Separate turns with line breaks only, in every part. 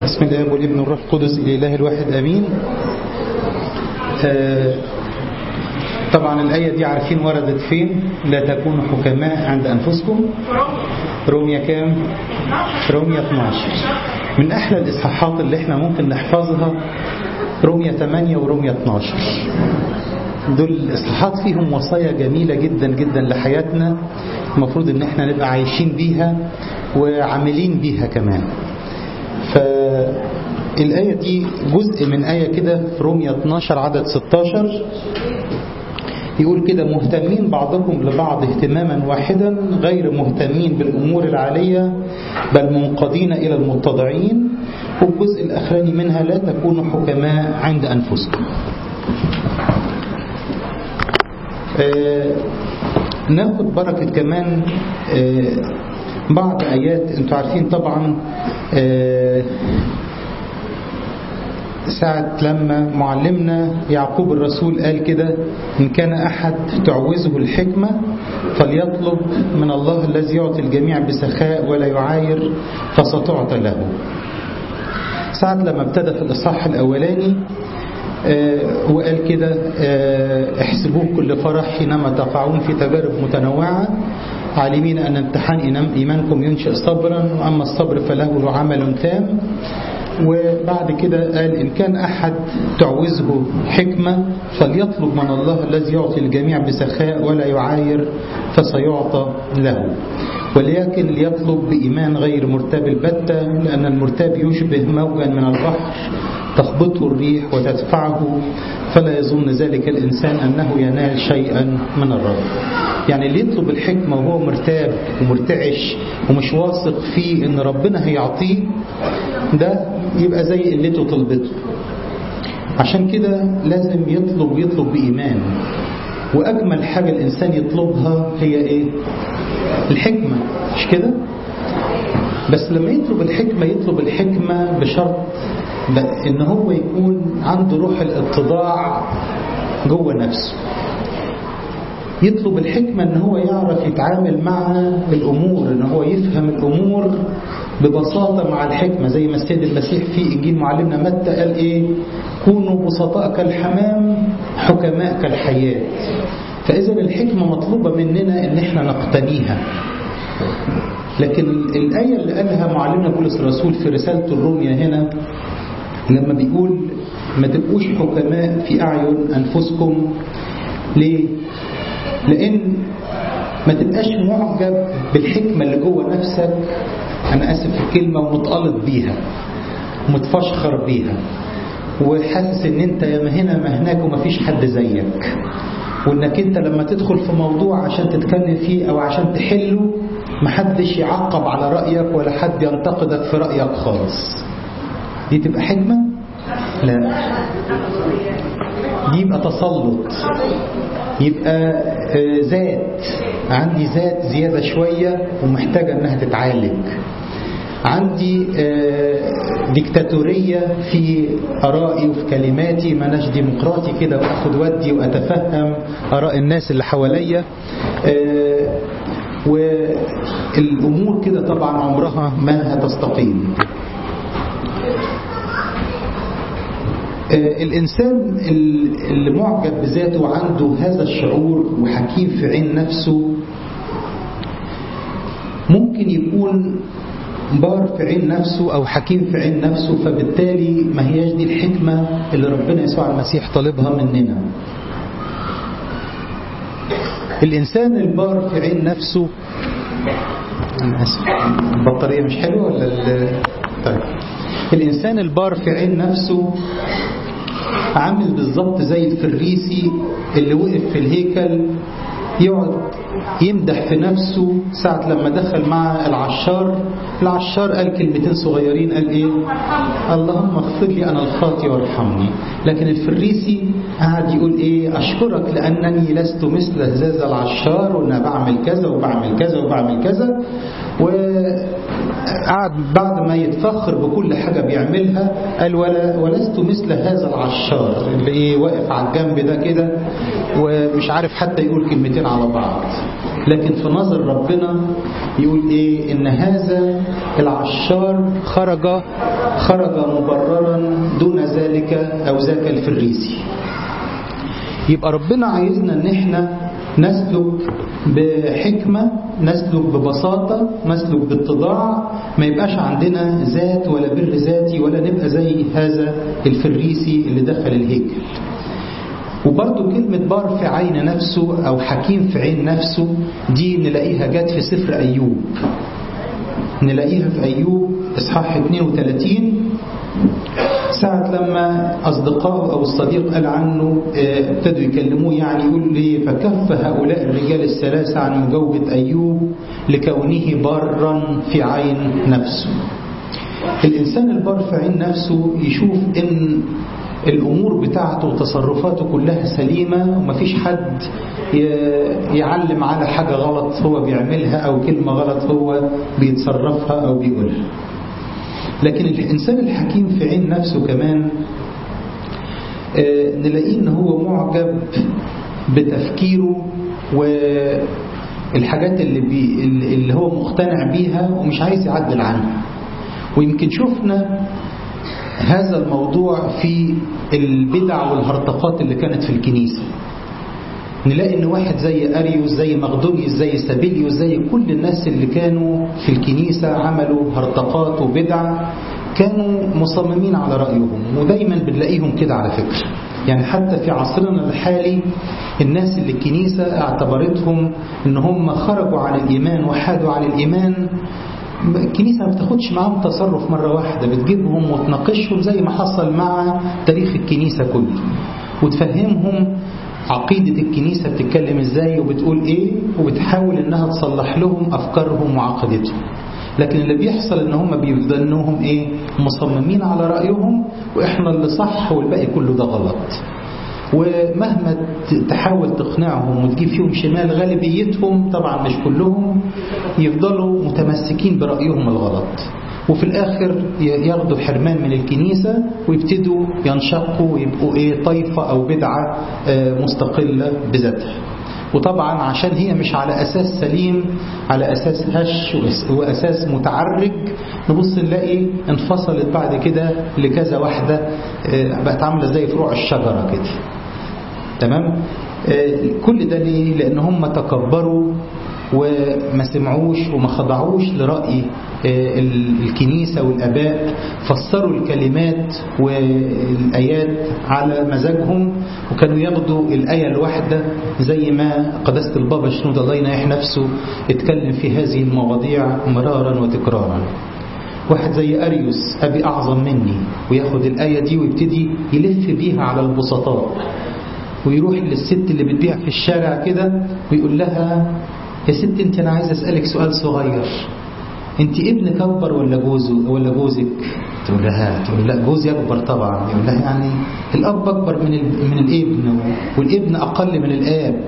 بسم الله والابن والروح القدس الإله الواحد أمين آه طبعا الآية دي عارفين وردت فين لا تكونوا حكماء عند أنفسكم روميا كام روميا 12 من أحلى الإصحاحات اللي احنا ممكن نحفظها روميا 8 وروميا 12 دول الإصحاحات فيهم وصايا جميلة جدا جدا لحياتنا المفروض ان احنا نبقى عايشين بيها وعاملين بيها كمان فالآية دي جزء من آية كده في روميا 12 عدد 16 يقول كده مهتمين بعضكم لبعض اهتماما واحدا غير مهتمين بالأمور العالية بل منقادين إلى المتضعين والجزء الأخراني منها لا تكونوا حكماء عند أنفسكم آه ناخد بركة كمان آه بعض آيات انتوا عارفين طبعا آه ساعة لما معلمنا يعقوب الرسول قال كده إن كان أحد تعوزه الحكمة فليطلب من الله الذي يعطي الجميع بسخاء ولا يعاير فستعطى له ساعة لما ابتدى في الإصحاح الأولاني آه وقال كده آه احسبوه كل فرح حينما تقعون في تجارب متنوعة عالمين أن امتحان إيمانكم ينشئ صبرا وأما الصبر فله عمل تام وبعد كده قال إن كان أحد تعوزه حكمة فليطلب من الله الذي يعطي الجميع بسخاء ولا يعاير فسيعطى له ولكن ليطلب بإيمان غير مرتاب البتة لأن المرتاب يشبه موجا من البحر تخبطه الريح وتدفعه فلا يظن ذلك الإنسان أنه ينال شيئا من الرب يعني اللي يطلب الحكمة وهو مرتاب ومرتعش ومش واثق فيه ان ربنا هيعطيه ده يبقى زي قلته طلبته عشان كده لازم يطلب يطلب بإيمان وأجمل حاجة الإنسان يطلبها هي إيه الحكمة مش كده بس لما يطلب الحكمة يطلب الحكمة بشرط ان هو يكون عنده روح الاتضاع جوه نفسه يطلب الحكمة ان هو يعرف يتعامل مع الامور ان هو يفهم الامور ببساطة مع الحكمة زي ما السيد المسيح في انجيل معلمنا متى قال ايه كونوا بسطاء كالحمام حكماء كالحياة فاذا الحكمة مطلوبة مننا ان احنا نقتنيها لكن الآية اللي قالها معلمنا بولس الرسول في رسالته الرومية هنا لما بيقول ما تبقوش حكماء في أعين أنفسكم ليه؟ لأن ما تبقاش معجب بالحكمة اللي جوه نفسك أنا آسف في الكلمة ومتقلط بيها ومتفشخر بيها وحاسس ان انت يا ما هنا ما هناك ومفيش حد زيك وانك انت لما تدخل في موضوع عشان تتكلم فيه او عشان تحله محدش يعقب على رأيك ولا حد ينتقدك في رأيك خالص دي تبقى حكمة لا دي يبقى تسلط يبقى ذات عندي ذات زيادة شوية ومحتاجة انها تتعالج عندي ديكتاتورية في أرائي وفي كلماتي مناش ديمقراطي كده وأخد ودي وأتفهم أراء الناس اللي حواليا والأمور كده طبعا عمرها ما هتستقيم الإنسان اللي معجب بذاته وعنده هذا الشعور وحكيم في عين نفسه ممكن يكون بار في عين نفسه أو حكيم في عين نفسه فبالتالي ما هياش دي الحكمة اللي ربنا يسوع المسيح طالبها مننا الإنسان البار في عين نفسه أنا أسف البطارية مش حلوة ولا ال... طيب الإنسان البار في عين نفسه عامل بالظبط زي الفريسي اللي وقف في الهيكل يقعد يمدح في نفسه ساعة لما دخل مع العشار العشار قال كلمتين صغيرين قال ايه اللهم اغفر لي انا الخاطي وارحمني لكن الفريسي قعد يقول ايه اشكرك لانني لست مثل هذا العشار وانا بعمل كذا وبعمل كذا وبعمل كذا وقعد بعد ما يتفخر بكل حاجة بيعملها قال ولا ولست مثل هذا العشار اللي ايه واقف على الجنب ده كده ومش عارف حتى يقول كلمتين على بعض لكن في نظر ربنا يقول ايه ان هذا العشار خرج خرج مبررا دون ذلك او ذاك الفريسي يبقى ربنا عايزنا ان احنا نسلك بحكمة نسلك ببساطة نسلك باتضاع ما يبقاش عندنا ذات ولا بر ذاتي ولا نبقى زي هذا الفريسي اللي دخل الهيكل وبرضو كلمة بار في عين نفسه أو حكيم في عين نفسه دي نلاقيها جت في سفر أيوب نلاقيها في أيوب إصحاح 32 ساعة لما أصدقائه أو الصديق قال عنه ابتدوا يكلموه يعني يقول لي فكف هؤلاء الرجال الثلاثة عن مجاوبة أيوب لكونه برا في عين نفسه الإنسان البار في عين نفسه يشوف إن الأمور بتاعته وتصرفاته كلها سليمة ومفيش حد يعلم على حاجة غلط هو بيعملها أو كلمة غلط هو بيتصرفها أو بيقولها لكن الإنسان الحكيم في عين نفسه كمان نلاقيه إن هو معجب بتفكيره والحاجات اللي, بي اللي هو مقتنع بيها ومش عايز يعدل عنها ويمكن شفنا هذا الموضوع في البدع والهرطقات اللي كانت في الكنيسة نلاقي ان واحد زي اريوس زي مقدونيوس زي سابيليوس زي كل الناس اللي كانوا في الكنيسة عملوا هرطقات وبدع كانوا مصممين على رأيهم ودايما بنلاقيهم كده على فكرة يعني حتى في عصرنا الحالي الناس اللي الكنيسة اعتبرتهم ان هم خرجوا عن الإيمان وحادوا عن الإيمان الكنيسة ما بتاخدش معاهم تصرف مرة واحدة بتجيبهم وتناقشهم زي ما حصل مع تاريخ الكنيسة كله وتفهمهم عقيدة الكنيسة بتتكلم ازاي وبتقول ايه وبتحاول انها تصلح لهم افكارهم وعقيدتهم لكن اللي بيحصل ان هم بيفضلوا انهم ايه مصممين على رأيهم واحنا اللي صح والباقي كله ده غلط ومهما تحاول تقنعهم وتجيب فيهم شمال غالبيتهم طبعا مش كلهم يفضلوا متمسكين برأيهم الغلط وفي الآخر ياخدوا حرمان من الكنيسة ويبتدوا ينشقوا ويبقوا إيه طائفة أو بدعة مستقلة بذاتها وطبعا عشان هي مش على أساس سليم على أساس هش وأساس متعرج نبص نلاقي انفصلت بعد كده لكذا واحدة بقت عاملة زي فروع الشجرة كده تمام كل ده ليه لأن هم تكبروا وما سمعوش وما خضعوش لرأي الكنيسة والأباء فسروا الكلمات والآيات على مزاجهم وكانوا ياخدوا الآية الواحدة زي ما قداسة البابا شنود الله ينايح نفسه اتكلم في هذه المواضيع مرارا وتكرارا واحد زي أريوس أبي أعظم مني وياخد الآية دي ويبتدي يلف بيها على البسطاء ويروح للست اللي بتبيع في الشارع كده ويقول لها يا ست انت انا عايز اسالك سؤال صغير انت ابنك اكبر ولا جوزه ولا جوزك تقول لها تقول لا جوزي اكبر طبعا يقول لها يعني الاب اكبر من من الابن والابن اقل من الاب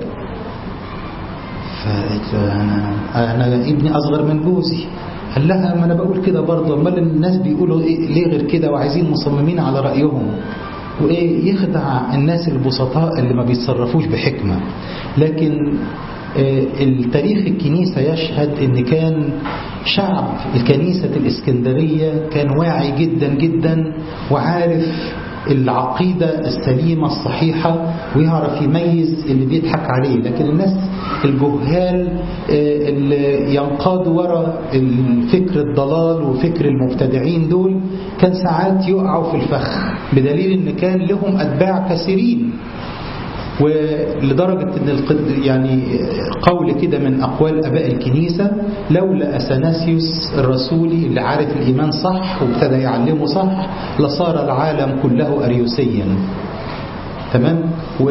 فقالت انا انا ابني اصغر من جوزي قال لها ما انا بقول كده برضه امال الناس بيقولوا إيه ليه غير كده وعايزين مصممين على رايهم وايه يخدع الناس البسطاء اللي ما بيتصرفوش بحكمه لكن التاريخ الكنيسة يشهد ان كان شعب الكنيسة الاسكندرية كان واعي جدا جدا وعارف العقيدة السليمة الصحيحة ويعرف يميز اللي بيضحك عليه لكن الناس الجهال اللي ينقادوا وراء الفكر الضلال وفكر المبتدعين دول كان ساعات يقعوا في الفخ بدليل ان كان لهم اتباع كثيرين ولدرجة ان القد يعني قول كده من اقوال اباء الكنيسة لولا اثناسيوس الرسولي اللي عارف الايمان صح وابتدى يعلمه صح لصار العالم كله اريوسيا تمام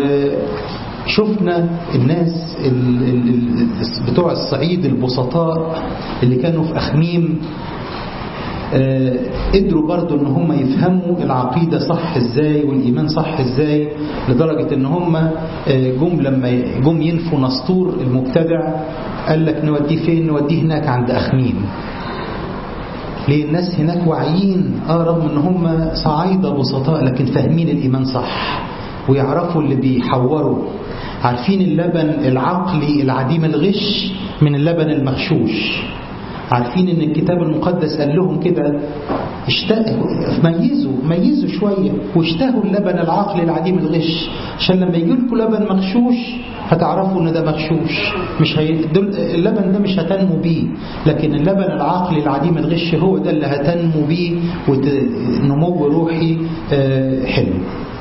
وشفنا الناس بتوع الصعيد البسطاء اللي كانوا في اخميم قدروا برضو ان هم يفهموا العقيدة صح ازاي والايمان صح ازاي لدرجة ان هم جم لما جم ينفوا نسطور المبتدع قال لك نوديه فين نوديه هناك عند اخميم ليه الناس هناك واعيين اه رغم ان هم صعايدة بسطاء لكن فاهمين الايمان صح ويعرفوا اللي بيحوروا عارفين اللبن العقلي العديم الغش من اللبن المغشوش عارفين ان الكتاب المقدس قال لهم كده اشتاقوا ميزوا ميزوا شوية واشتهوا اللبن العقلي العديم الغش عشان لما يجي لكم لبن مغشوش هتعرفوا ان ده مغشوش مش هي... اللبن ده مش هتنمو بيه لكن اللبن العقلي العديم الغش هو ده اللي هتنمو بيه ونمو روحي حلو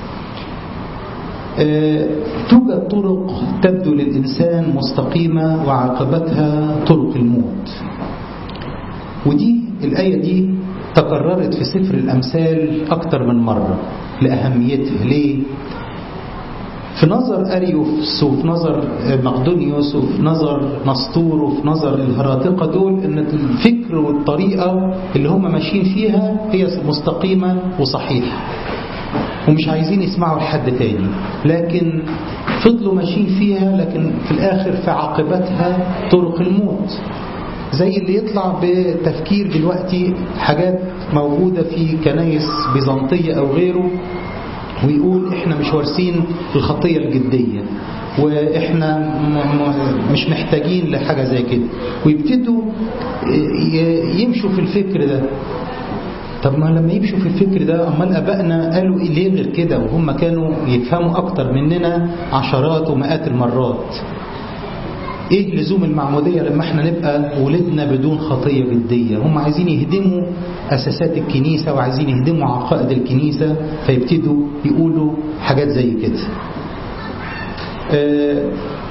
توجد طرق تبدو للإنسان مستقيمة وعاقبتها طرق الموت ودي الآية دي تكررت في سفر الأمثال أكتر من مرة لأهميتها ليه؟ في نظر أريوفس وفي نظر مقدونيوس وفي نظر نسطور وفي نظر الهراطقة دول إن الفكر والطريقة اللي هم ماشيين فيها هي مستقيمة وصحيحة ومش عايزين يسمعوا لحد تاني لكن فضلوا ماشيين فيها لكن في الآخر في عاقبتها طرق الموت زي اللي يطلع بتفكير دلوقتي حاجات موجودة في كنايس بيزنطية أو غيره ويقول احنا مش وارثين الخطية الجدية واحنا مش محتاجين لحاجة زي كده ويبتدوا يمشوا في الفكر ده طب ما لما يمشوا في الفكر ده امال ابائنا قالوا إيه ليه غير كده وهم كانوا يفهموا اكتر مننا عشرات ومئات المرات ايه لزوم المعمودية لما احنا نبقى ولدنا بدون خطية جدية هم عايزين يهدموا اساسات الكنيسة وعايزين يهدموا عقائد الكنيسة فيبتدوا يقولوا حاجات زي كده اه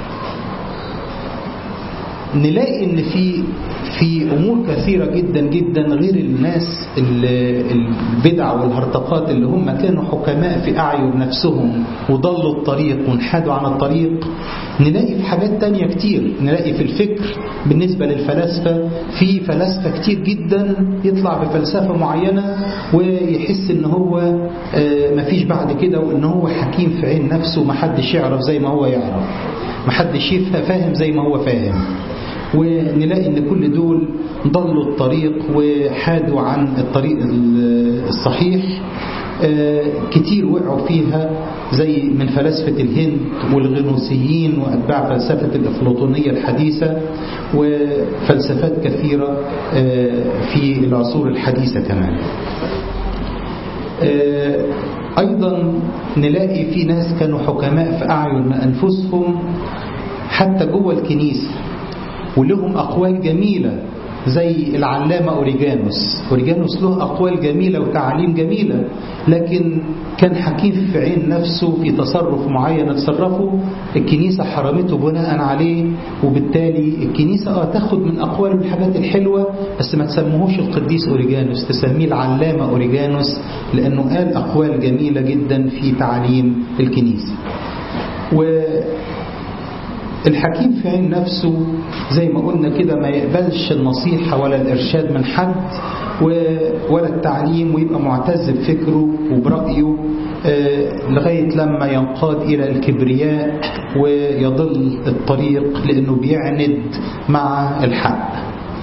نلاقي ان في في امور كثيره جدا جدا غير الناس البدع والهرطقات اللي هم كانوا حكماء في اعين نفسهم وضلوا الطريق وانحادوا عن الطريق نلاقي في حاجات تانية كتير نلاقي في الفكر بالنسبه للفلاسفه في فلاسفه كتير جدا يطلع بفلسفه معينه ويحس ان هو مفيش بعد كده وان هو حكيم في عين نفسه ومحدش يعرف زي ما هو يعرف محدش فاهم زي ما هو فاهم ونلاقي ان كل دول ضلوا الطريق وحادوا عن الطريق الصحيح كتير وقعوا فيها زي من فلاسفة الهند والغنوسيين وأتباع فلسفة الأفلاطونية الحديثة وفلسفات كثيرة في العصور الحديثة كمان أيضا نلاقي في ناس كانوا حكماء في أعين أنفسهم حتى جوه الكنيسة ولهم أقوال جميلة زي العلامة أوريجانوس أوريجانوس له أقوال جميلة وتعاليم جميلة لكن كان حكيم في عين نفسه في تصرف معين تصرفه الكنيسة حرمته بناء عليه وبالتالي الكنيسة اه تاخد من أقواله الحاجات الحلوة بس ما تسموهوش القديس أوريجانوس تسميه العلامة أوريجانوس لأنه قال أقوال جميلة جدا في تعليم الكنيسة و الحكيم في عين نفسه زي ما قلنا كده ما يقبلش النصيحة ولا الإرشاد من حد ولا التعليم ويبقى معتز بفكره وبرأيه لغاية لما ينقاد إلى الكبرياء ويضل الطريق لأنه بيعند مع الحق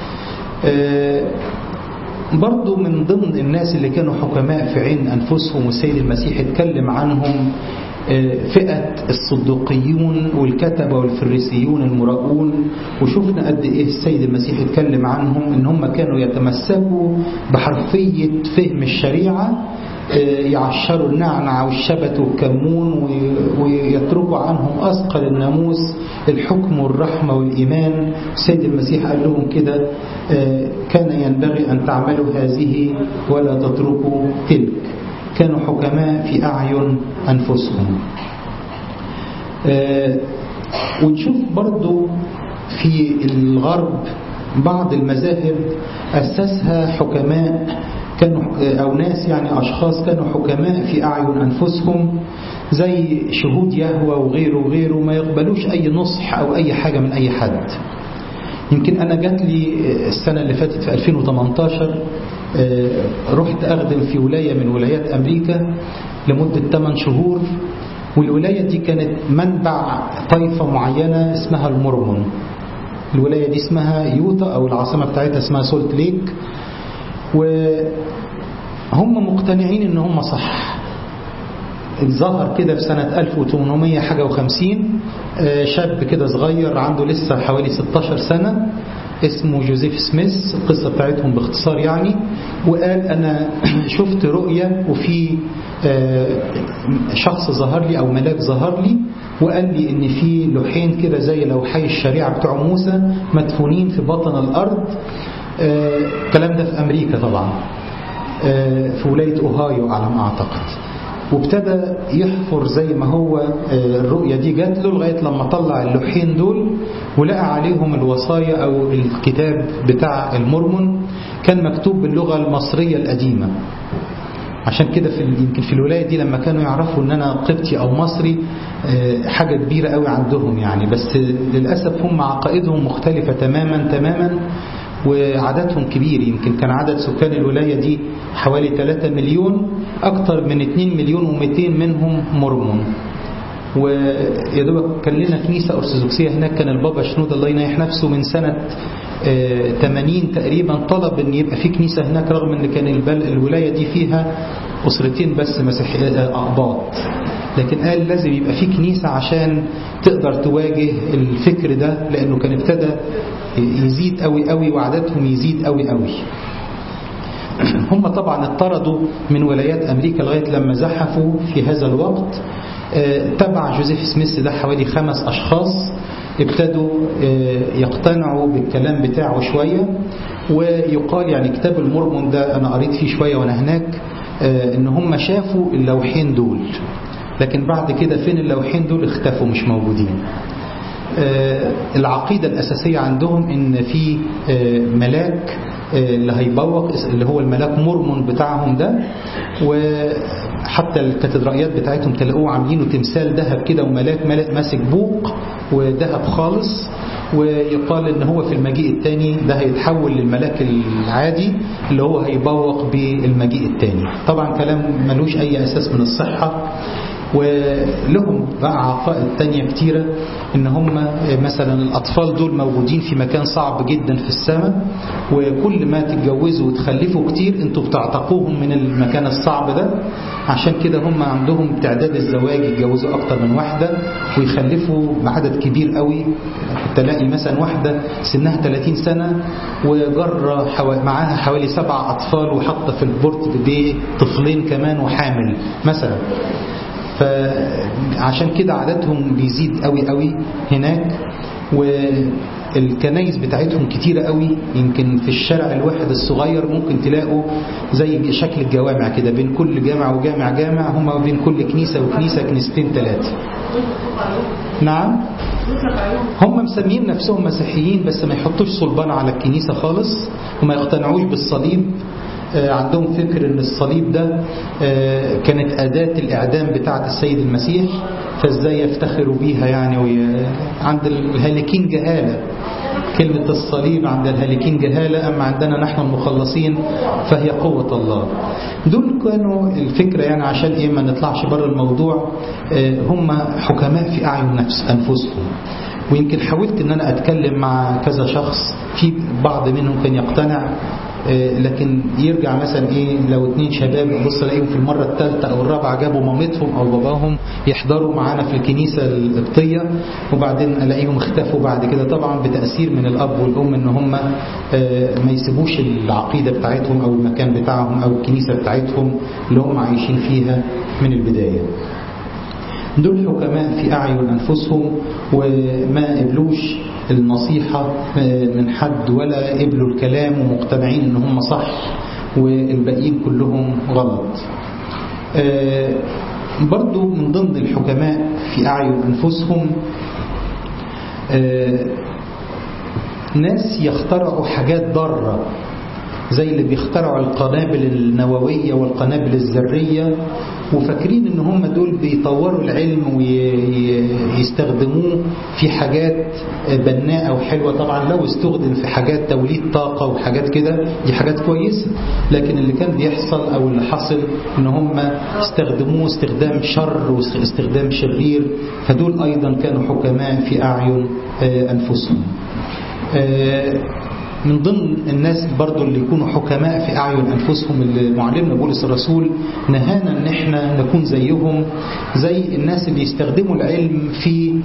برضو من ضمن الناس اللي كانوا حكماء في عين أنفسهم والسيد المسيح اتكلم عنهم فئة الصدوقيون والكتبة والفريسيون المراؤون وشفنا قد إيه السيد المسيح اتكلم عنهم إن هم كانوا يتمسكوا بحرفية فهم الشريعة يعشروا النعنع والشبت والكمون ويتركوا عنهم أثقل الناموس الحكم والرحمة والإيمان السيد المسيح قال لهم كده كان ينبغي أن تعملوا هذه ولا تتركوا تلك كانوا حكماء في أعين أنفسهم ونشوف برضو في الغرب بعض المذاهب أسسها حكماء كانوا أو ناس يعني أشخاص كانوا حكماء في أعين أنفسهم زي شهود يهوى وغيره وغيره ما يقبلوش أي نصح أو أي حاجة من أي حد يمكن أنا جات لي السنة اللي فاتت في 2018 رحت أخدم في ولاية من ولايات أمريكا لمدة 8 شهور والولاية دي كانت منبع طائفة معينة اسمها المورمون الولاية دي اسمها يوتا أو العاصمة بتاعتها اسمها سولت ليك وهم مقتنعين ان هم صح ظهر كده في سنة 1800 حاجة وخمسين شاب كده صغير عنده لسه حوالي 16 سنة اسمه جوزيف سميث القصة بتاعتهم باختصار يعني وقال أنا شفت رؤية وفي شخص ظهر لي أو ملاك ظهر لي وقال لي إن في لوحين كده زي لوحي الشريعة بتوع موسى مدفونين في بطن الأرض الكلام ده في أمريكا طبعا في ولاية أوهايو على ما أعتقد وابتدى يحفر زي ما هو الرؤية دي جات له لغاية لما طلع اللوحين دول ولقى عليهم الوصايا أو الكتاب بتاع المرمن كان مكتوب باللغة المصرية القديمة عشان كده في يمكن في الولاية دي لما كانوا يعرفوا ان انا قبطي او مصري حاجة كبيرة قوي عندهم يعني بس للأسف هم عقائدهم مختلفة تماما تماما وعددهم كبير يمكن كان عدد سكان الولاية دي حوالي 3 مليون أكثر من 2 مليون و200 منهم مرمون ويا دوبك كان لنا كنيسة أرثوذكسية هناك كان البابا شنود الله ينيح نفسه من سنة 80 تقريبا طلب ان يبقى في كنيسة هناك رغم ان كان الولاية دي فيها أسرتين بس مسيحي أقباط لكن قال لازم يبقى في كنيسة عشان تقدر تواجه الفكر ده لأنه كان ابتدى يزيد قوي قوي وعددهم يزيد قوي قوي هم طبعا اطردوا من ولايات أمريكا لغاية لما زحفوا في هذا الوقت تبع جوزيف سميث ده حوالي خمس أشخاص ابتدوا يقتنعوا بالكلام بتاعه شوية ويقال يعني كتاب المرمون ده أنا قريت فيه شوية وأنا هناك إن هم شافوا اللوحين دول لكن بعد كده فين اللوحين دول اختفوا مش موجودين العقيدة الأساسية عندهم إن في ملاك اللي هيبوق اللي هو الملاك مرمون بتاعهم ده وحتى الكاتدرائيات بتاعتهم تلاقوه عاملينه تمثال ذهب كده وملاك ملاك ماسك بوق وذهب خالص ويقال ان هو في المجيء الثاني ده هيتحول للملاك العادي اللي هو هيبوق بالمجيء الثاني طبعا كلام ملوش اي اساس من الصحة ولهم بقى عقائد تانية كتيرة ان هم مثلا الاطفال دول موجودين في مكان صعب جدا في السماء وكل ما تتجوزوا وتخلفوا كتير انتوا بتعتقوهم من المكان الصعب ده عشان كده هم عندهم تعداد الزواج يتجوزوا اكتر من واحدة ويخلفوا بعدد كبير قوي تلاقي مثلا واحدة سنها 30 سنة وجرة حو... معاها حوالي سبع اطفال وحاطه في البورت بطفلين كمان وحامل مثلا فعشان كده عددهم بيزيد قوي قوي هناك والكنايس بتاعتهم كتيرة قوي يمكن في الشارع الواحد الصغير ممكن تلاقوا زي شكل الجوامع كده بين كل جامع وجامع جامع هم بين كل كنيسة وكنيسة كنيستين ثلاثة نعم هم مسميين نفسهم مسيحيين بس ما يحطوش صلبان على الكنيسة خالص وما يقتنعوش بالصليب عندهم فكر ان الصليب ده كانت أداة الإعدام بتاعة السيد المسيح فازاي يفتخروا بيها يعني عند الهالكين جهالة كلمة الصليب عند الهالكين جهالة أما عندنا نحن المخلصين فهي قوة الله دول كانوا الفكرة يعني عشان إيه ما نطلعش بره الموضوع هم حكماء في أعين نفس أنفسهم ويمكن حاولت ان انا اتكلم مع كذا شخص في بعض منهم كان يقتنع لكن يرجع مثلا ايه لو اتنين شباب بص الاقيهم في المره الثالثه او الرابعه جابوا مامتهم او باباهم يحضروا معانا في الكنيسه القبطيه وبعدين الاقيهم اختفوا بعد كده طبعا بتاثير من الاب والام ان هم ما يسيبوش العقيده بتاعتهم او المكان بتاعهم او الكنيسه بتاعتهم اللي هم عايشين فيها من البدايه. دول حكماء في أعين أنفسهم وما قبلوش النصيحة من حد ولا قبلوا الكلام ومقتنعين ان هم صح والباقيين كلهم غلط برضو من ضمن الحكماء في أعين أنفسهم ناس يخترعوا حاجات ضارة زي اللي بيخترعوا القنابل النووية والقنابل الذرية وفاكرين ان هم دول بيطوروا العلم ويستخدموه في حاجات بناءة وحلوة طبعا لو استخدم في حاجات توليد طاقة وحاجات كده دي حاجات كويسة لكن اللي كان بيحصل او اللي حصل ان هم استخدموه استخدام شر واستخدام شرير فدول ايضا كانوا حكماء في اعين انفسهم من ضمن الناس برضو اللي يكونوا حكماء في أعين أنفسهم اللي معلمنا بولس الرسول نهانا ان احنا نكون زيهم زي الناس اللي يستخدموا العلم في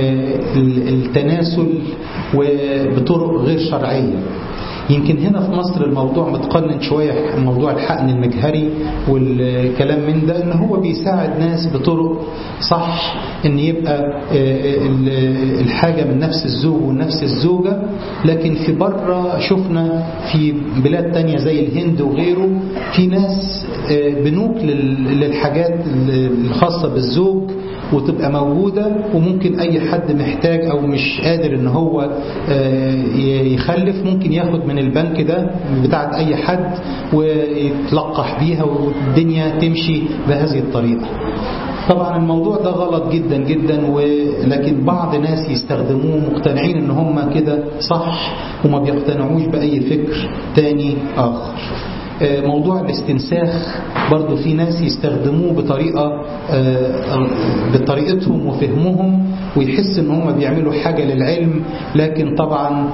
التناسل وبطرق غير شرعية يمكن هنا في مصر الموضوع متقنن شوية موضوع الحقن المجهري والكلام من ده ان هو بيساعد ناس بطرق صح ان يبقى الحاجة من نفس الزوج ونفس الزوجة لكن في بره شفنا في بلاد تانية زي الهند وغيره في ناس بنوك للحاجات الخاصة بالزوج وتبقى موجودة وممكن أي حد محتاج أو مش قادر إن هو يخلف ممكن ياخد من البنك ده بتاعت أي حد ويتلقح بيها والدنيا تمشي بهذه الطريقة طبعا الموضوع ده غلط جدا جدا ولكن بعض ناس يستخدموه مقتنعين ان هم كده صح وما بيقتنعوش بأي فكر تاني آخر موضوع الاستنساخ برضو في ناس يستخدموه بطريقة بطريقتهم وفهمهم ويحس ان هم بيعملوا حاجة للعلم لكن طبعا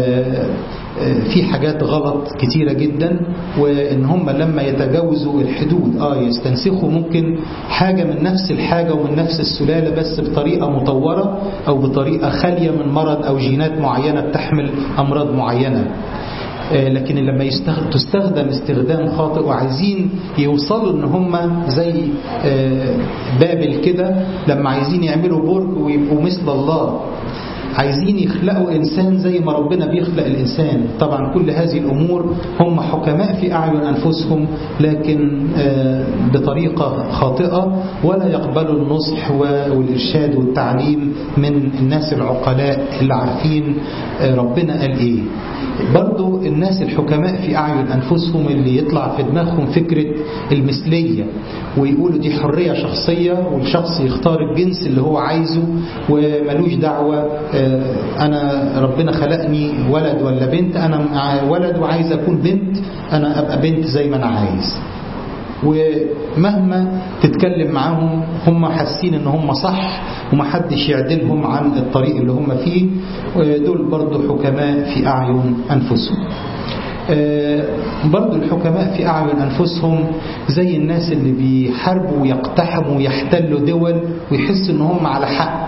في حاجات غلط كتيرة جدا وان هم لما يتجاوزوا الحدود اه يستنسخوا ممكن حاجة من نفس الحاجة ومن نفس السلالة بس بطريقة مطورة او بطريقة خالية من مرض او جينات معينة بتحمل امراض معينة لكن لما تستخدم استخدام خاطئ وعايزين يوصلوا ان هم زي بابل كده لما عايزين يعملوا برج ويبقوا مثل الله عايزين يخلقوا إنسان زي ما ربنا بيخلق الإنسان طبعا كل هذه الأمور هم حكماء في أعين أنفسهم لكن بطريقة خاطئة ولا يقبلوا النصح والإرشاد والتعليم من الناس العقلاء اللي عارفين ربنا قال إيه برضو الناس الحكماء في أعين أنفسهم اللي يطلع في دماغهم فكرة المثلية ويقولوا دي حرية شخصية والشخص يختار الجنس اللي هو عايزه وملوش دعوة أنا ربنا خلقني ولد ولا بنت أنا ولد وعايز أكون بنت أنا أبقى بنت زي ما أنا عايز ومهما تتكلم معاهم هم حاسين ان هم صح ومحدش يعدلهم عن الطريق اللي هم فيه دول برضو حكماء في أعين أنفسهم برضو الحكماء في أعين أنفسهم زي الناس اللي بيحاربوا ويقتحموا ويحتلوا دول ويحسوا ان هم على حق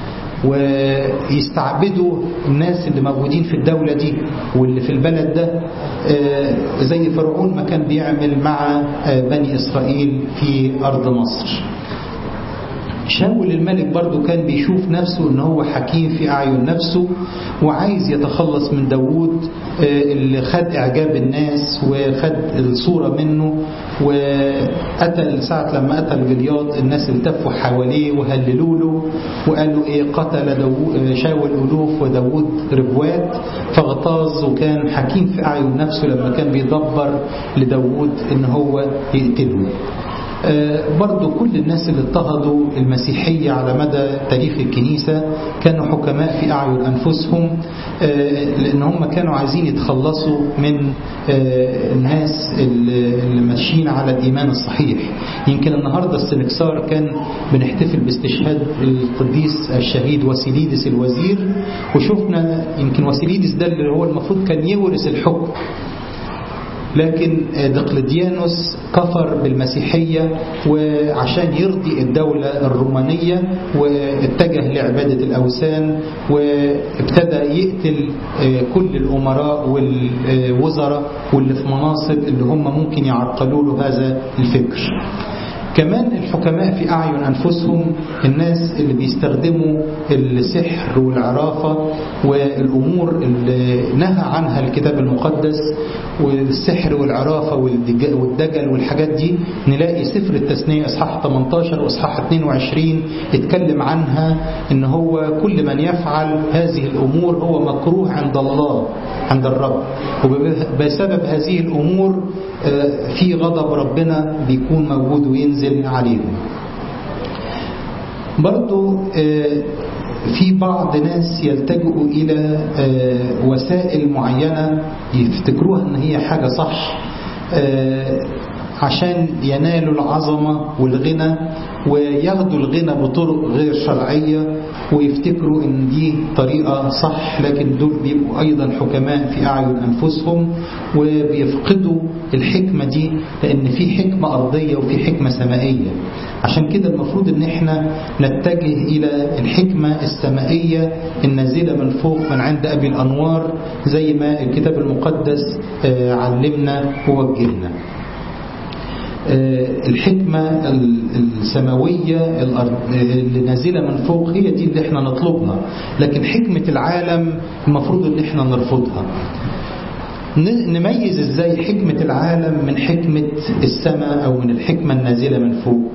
ويستعبدوا الناس اللي موجودين في الدولة دي واللي في البلد ده زي فرعون ما كان بيعمل مع بني إسرائيل في أرض مصر شاول الملك برضو كان بيشوف نفسه ان هو حكيم في اعين نفسه وعايز يتخلص من داوود اللي خد اعجاب الناس وخد الصورة منه وقتل ساعة لما قتل جلياط الناس التفوا حواليه وهللوا له وقالوا ايه قتل شاول الوف وداوود ربوات فاغتاظ وكان حكيم في اعين نفسه لما كان بيدبر لداوود ان هو يقتله برضو كل الناس اللي اضطهدوا المسيحية على مدى تاريخ الكنيسة كانوا حكماء في أعين أنفسهم لأن هم كانوا عايزين يتخلصوا من الناس اللي ماشيين على الإيمان الصحيح يمكن النهاردة السنكسار كان بنحتفل باستشهاد القديس الشهيد وسيليدس الوزير وشفنا يمكن وسيليدس ده اللي هو المفروض كان يورث الحكم لكن دقلديانوس كفر بالمسيحية وعشان يرضي الدولة الرومانية واتجه لعبادة الأوثان وابتدى يقتل كل الأمراء والوزراء واللي في مناصب اللي هم ممكن يعرقلوا له هذا الفكر كمان الحكماء في أعين أنفسهم الناس اللي بيستخدموا السحر والعرافة والأمور اللي نهى عنها الكتاب المقدس والسحر والعرافة والدجل والحاجات دي نلاقي سفر التثنية إصحاح 18 وإصحاح 22 اتكلم عنها إن هو كل من يفعل هذه الأمور هو مكروه عند الله عند الرب وبسبب هذه الأمور في غضب ربنا بيكون موجود وينزل عليهم برضو في بعض ناس يلتجئوا إلى وسائل معينة يفتكروها أن هي حاجة صح عشان ينالوا العظمة والغنى وياخدوا الغنى بطرق غير شرعية ويفتكروا ان دي طريقة صح لكن دول بيبقوا ايضا حكماء في اعين انفسهم وبيفقدوا الحكمة دي لان في حكمة ارضية وفي حكمة سمائية عشان كده المفروض ان احنا نتجه الى الحكمة السمائية النازلة من فوق من عند ابي الانوار زي ما الكتاب المقدس علمنا ووجهنا الحكمة السماوية اللي نازلة من فوق هي دي اللي احنا نطلبها لكن حكمة العالم المفروض ان احنا نرفضها نميز ازاي حكمة العالم من حكمة السماء او من الحكمة النازلة من فوق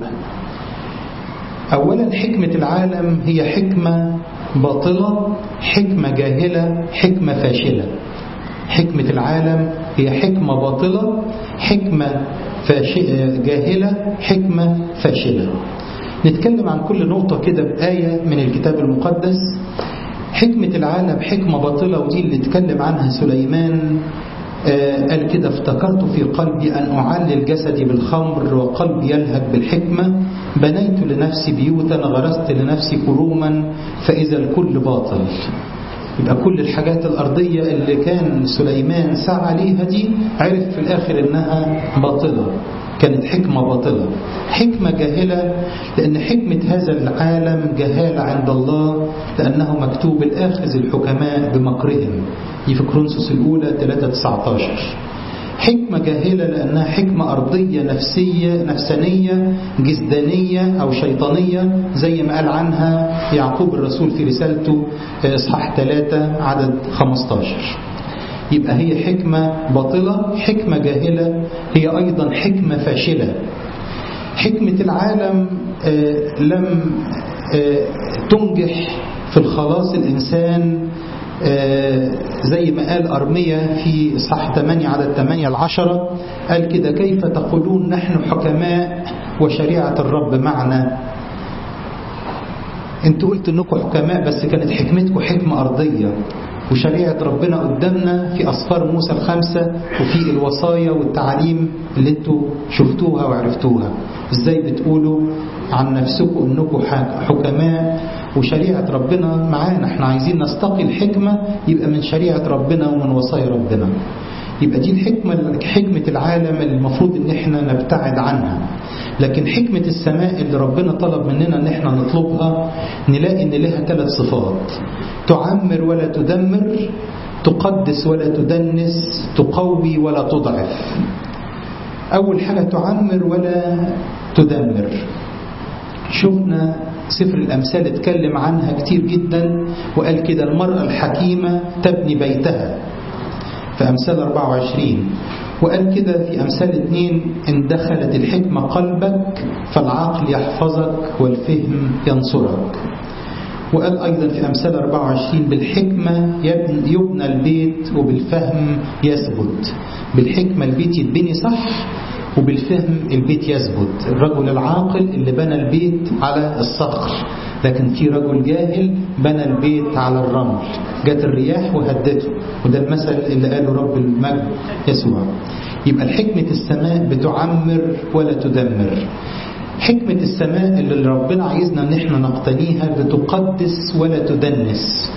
اولا حكمة العالم هي حكمة باطلة حكمة جاهلة حكمة فاشلة حكمة العالم هي حكمة باطلة حكمة جاهلة حكمة فاشلة نتكلم عن كل نقطة كده بآية من الكتاب المقدس حكمة العالم حكمة باطلة ودي اللي اتكلم عنها سليمان قال كده افتكرت في قلبي أن أعلل جسدي بالخمر وقلبي يلهج بالحكمة بنيت لنفسي بيوتا غرست لنفسي كروما فإذا الكل باطل يبقى كل الحاجات الأرضية اللي كان سليمان سعى ليها دي عرف في الآخر إنها باطلة كانت حكمة باطلة حكمة جاهلة لأن حكمة هذا العالم جهالة عند الله لأنه مكتوب الآخذ الحكماء بمكرهم دي في كرونسوس الأولى 3-19 حكمة جاهلة لأنها حكمة أرضية نفسية نفسانية جسدانية أو شيطانية زي ما قال عنها يعقوب الرسول في رسالته إصحاح 3 عدد 15 يبقى هي حكمة باطلة حكمة جاهلة هي أيضا حكمة فاشلة حكمة العالم لم تنجح في الخلاص الإنسان زي ما قال أرمية في صح 8 عدد 8 العشرة قال كده كيف تقولون نحن حكماء وشريعة الرب معنا انتوا قلت انكم حكماء بس كانت حكمتكم حكمة أرضية وشريعة ربنا قدامنا في أصفار موسى الخمسة وفي الوصايا والتعاليم اللي انتوا شفتوها وعرفتوها ازاي بتقولوا عن نفسكم انكم حكماء وشريعة ربنا معانا احنا عايزين نستقي الحكمة يبقى من شريعة ربنا ومن وصايا ربنا يبقى دي الحكمة حكمة العالم اللي المفروض ان احنا نبتعد عنها لكن حكمة السماء اللي ربنا طلب مننا ان احنا نطلبها نلاقي ان لها ثلاث صفات تعمر ولا تدمر تقدس ولا تدنس تقوي ولا تضعف أول حاجة تعمر ولا تدمر شفنا سفر الأمثال اتكلم عنها كتير جدا وقال كده المرأة الحكيمة تبني بيتها في أمثال 24 وقال كده في أمثال اتنين إن دخلت الحكمة قلبك فالعقل يحفظك والفهم ينصرك وقال أيضا في أمثال 24 بالحكمة يبنى البيت وبالفهم يثبت بالحكمة البيت يتبني صح وبالفهم البيت يثبت الرجل العاقل اللي بنى البيت على الصخر لكن في رجل جاهل بنى البيت على الرمل جت الرياح وهدته وده المثل اللي قاله رب المجد يسوع يبقى الحكمة السماء بتعمر ولا تدمر حكمة السماء اللي ربنا عايزنا ان احنا نقتنيها بتقدس ولا تدنس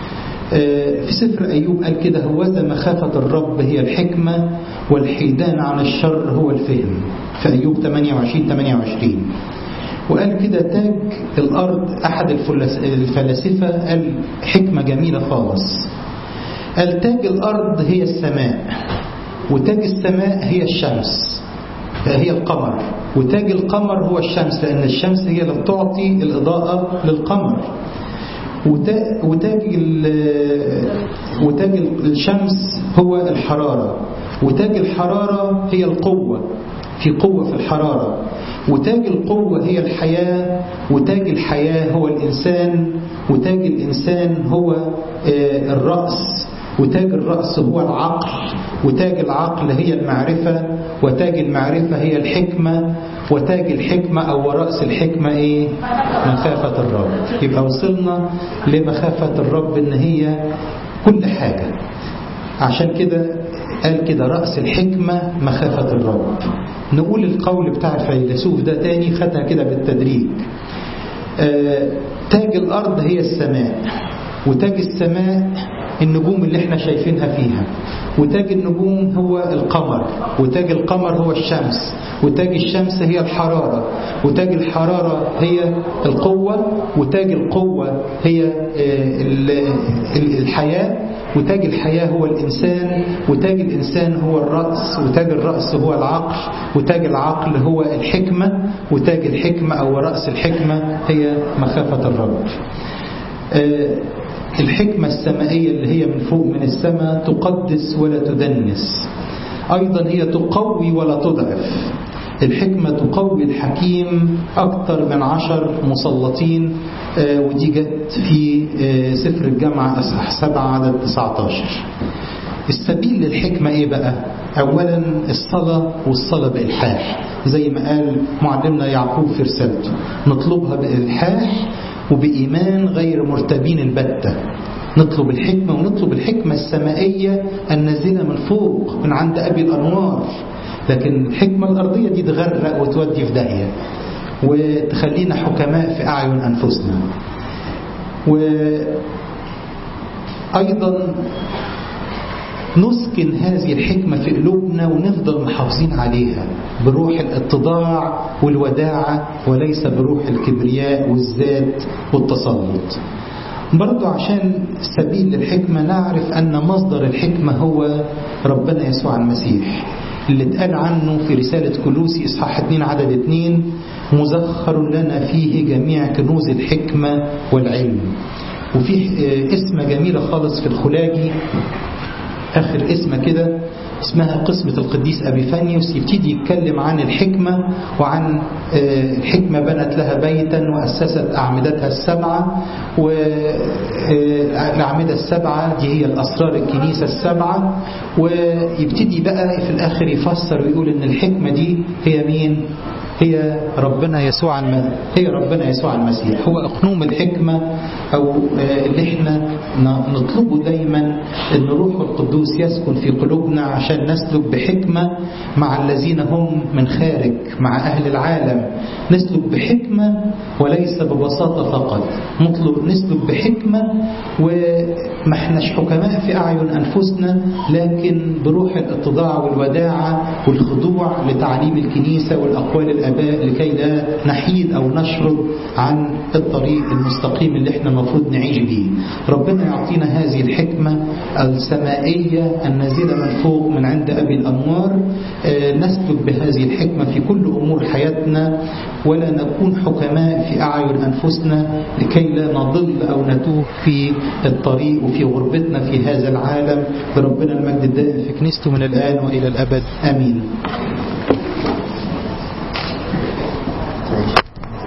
في سفر أيوب قال كده هوذا مخافة الرب هي الحكمة والحيدان عن الشر هو الفهم في أيوب 28 28 وقال كده تاج الأرض أحد الفلاسفة قال حكمة جميلة خالص قال تاج الأرض هي السماء وتاج السماء هي الشمس هي القمر وتاج القمر هو الشمس لأن الشمس هي اللي بتعطي الإضاءة للقمر وتاج وتاج الشمس هو الحرارة وتاج الحرارة هي القوة في قوة في الحرارة وتاج القوة هي الحياة وتاج الحياة هو الإنسان وتاج الإنسان هو الرأس وتاج الرأس هو العقل وتاج العقل هي المعرفة وتاج المعرفة هي الحكمة وتاج الحكمة أو رأس الحكمة إيه؟ مخافة الرب يبقى وصلنا لمخافة الرب إن هي كل حاجة عشان كده قال كده رأس الحكمة مخافة الرب نقول القول بتاع الفيلسوف ده تاني خدها كده بالتدريج آه تاج الأرض هي السماء وتاج السماء النجوم اللي احنا شايفينها فيها وتاج النجوم هو القمر وتاج القمر هو الشمس وتاج الشمس هي الحرارة وتاج الحرارة هي القوة وتاج القوة هي الحياة وتاج الحياة هو الإنسان وتاج الإنسان هو الرأس وتاج الرأس هو العقل وتاج العقل هو الحكمة وتاج الحكمة أو رأس الحكمة هي مخافة الرب الحكمة السمائية اللي هي من فوق من السماء تقدس ولا تدنس أيضا هي تقوي ولا تضعف الحكمة تقوي الحكيم أكثر من عشر مسلطين ودي جت في سفر الجامعة أصحاح سبعة عدد 19 السبيل للحكمة إيه بقى؟ أولا الصلاة والصلاة بإلحاح زي ما قال معلمنا يعقوب في رسالته نطلبها بإلحاح وبإيمان غير مرتبين البتة نطلب الحكمة ونطلب الحكمة السمائية النازلة من فوق من عند أبي الأنوار لكن الحكمة الأرضية دي تغرق وتودي في داهية وتخلينا حكماء في أعين أنفسنا وأيضا نسكن هذه الحكمة في قلوبنا ونفضل محافظين عليها بروح الاتضاع والوداعة وليس بروح الكبرياء والذات والتسلط برضو عشان سبيل للحكمة نعرف أن مصدر الحكمة هو ربنا يسوع المسيح اللي اتقال عنه في رسالة كلوسي إصحاح 2 عدد 2 مزخر لنا فيه جميع كنوز الحكمة والعلم وفيه اسم جميلة خالص في الخلاجي آخر اسم كده اسمها قسمة القديس أبيفانيوس يبتدي يتكلم عن الحكمة وعن الحكمة بنت لها بيتا وأسست أعمدتها السبعة والأعمدة السبعة دي هي الأسرار الكنيسة السبعة ويبتدي بقى في الآخر يفسر ويقول إن الحكمة دي هي مين؟ هي ربنا يسوع الم... هي ربنا يسوع المسيح هو اقنوم الحكمه او اللي احنا نطلبه دايما ان روح القدوس يسكن في قلوبنا عشان نسلك بحكمه مع الذين هم من خارج مع اهل العالم نسلك بحكمه وليس ببساطه فقط نطلب نسلك بحكمه وما احناش حكماء في اعين انفسنا لكن بروح الاتضاع والوداعه والخضوع لتعليم الكنيسه والاقوال الأباء لكي لا نحيد أو نشرد عن الطريق المستقيم اللي احنا المفروض نعيش بيه ربنا يعطينا هذه الحكمة السمائية النازلة من فوق من عند أبي الأنوار نسلك بهذه الحكمة في كل أمور حياتنا ولا نكون حكماء في أعين أنفسنا لكي لا نضل أو نتوه في الطريق وفي غربتنا في هذا العالم بربنا المجد الدائم في كنيسته من الآن وإلى الأبد آمين